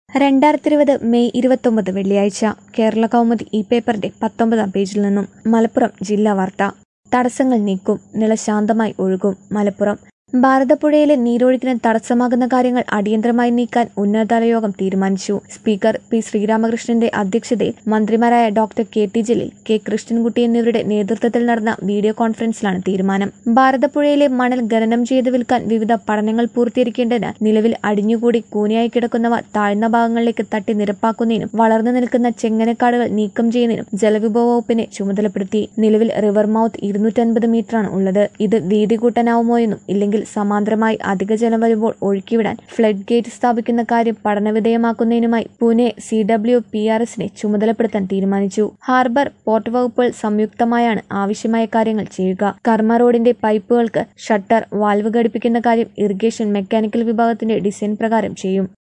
രണ്ടായിരത്തി ഇരുപത് മെയ് ഇരുപത്തൊമ്പത് വെള്ളിയാഴ്ച കേരള കൗമുദി ഈ പേപ്പറിന്റെ പത്തൊമ്പതാം പേജിൽ നിന്നും മലപ്പുറം ജില്ലാ വാർത്ത തടസ്സങ്ങൾ നീക്കും നില ശാന്തമായി ഒഴുകും മലപ്പുറം ഭാരതപ്പുഴയിലെ നീരൊഴുക്കിന് തടസ്സമാകുന്ന കാര്യങ്ങൾ അടിയന്തരമായി നീക്കാൻ ഉന്നതതല യോഗം തീരുമാനിച്ചു സ്പീക്കർ പി ശ്രീരാമകൃഷ്ണന്റെ അധ്യക്ഷതയിൽ മന്ത്രിമാരായ doctor K T Jaleel K Krishnankutty എന്നിവരുടെ നേതൃത്വത്തിൽ നടന്ന വീഡിയോ കോൺഫറൻസിലാണ് തീരുമാനം ഭാരതപ്പുഴയിലെ മണൽ ഖനനം ചെയ്ത് വിൽക്കാൻ വിവിധ പഠനങ്ങൾ പൂർത്തീകരിക്കേണ്ടതിന് നിലവിൽ അടിഞ്ഞുകൂടി കൂനിയായി കിടക്കുന്നവ താഴ്ന്ന ഭാഗങ്ങളിലേക്ക് തട്ടി നിരപ്പാക്കുന്നതിനും വളർന്നു നിൽക്കുന്ന ചെങ്ങനക്കാടുകൾ നീക്കം ചെയ്യുന്നതിനും ജലവിഭവ വകുപ്പിനെ ചുമതലപ്പെടുത്തി നിലവിൽ റിവർ മൌത്ത് ഇരുന്നൂറ്റൻപത് മീറ്ററാണ് ഉള്ളത് ഇത് വീതി കൂട്ടാനാവുമോ എന്നും ഇല്ലെങ്കിൽ സമാന്തരമായി അധിക ജലം വരുമ്പോൾ ഒഴുക്കിവിടാൻ ഫ്ലഡ് ഗേറ്റ് സ്ഥാപിക്കുന്ന കാര്യം പഠനവിധേയമാക്കുന്നതിനുമായി Pune C W P R എസിനെ ചുമതലപ്പെടുത്താൻ തീരുമാനിച്ചു ഹാർബർ പോർട്ട് വകുപ്പുകൾ സംയുക്തമായാണ് ആവശ്യമായ കാര്യങ്ങൾ ചെയ്യുക കർമ്മ റോഡിന്റെ പൈപ്പുകൾക്ക് ഷട്ടർ വാൽവ് ഘടിപ്പിക്കുന്ന കാര്യം ഇറിഗേഷൻ മെക്കാനിക്കൽ വിഭാഗത്തിന്റെ ഡിസൈൻ പ്രകാരം ചെയ്യും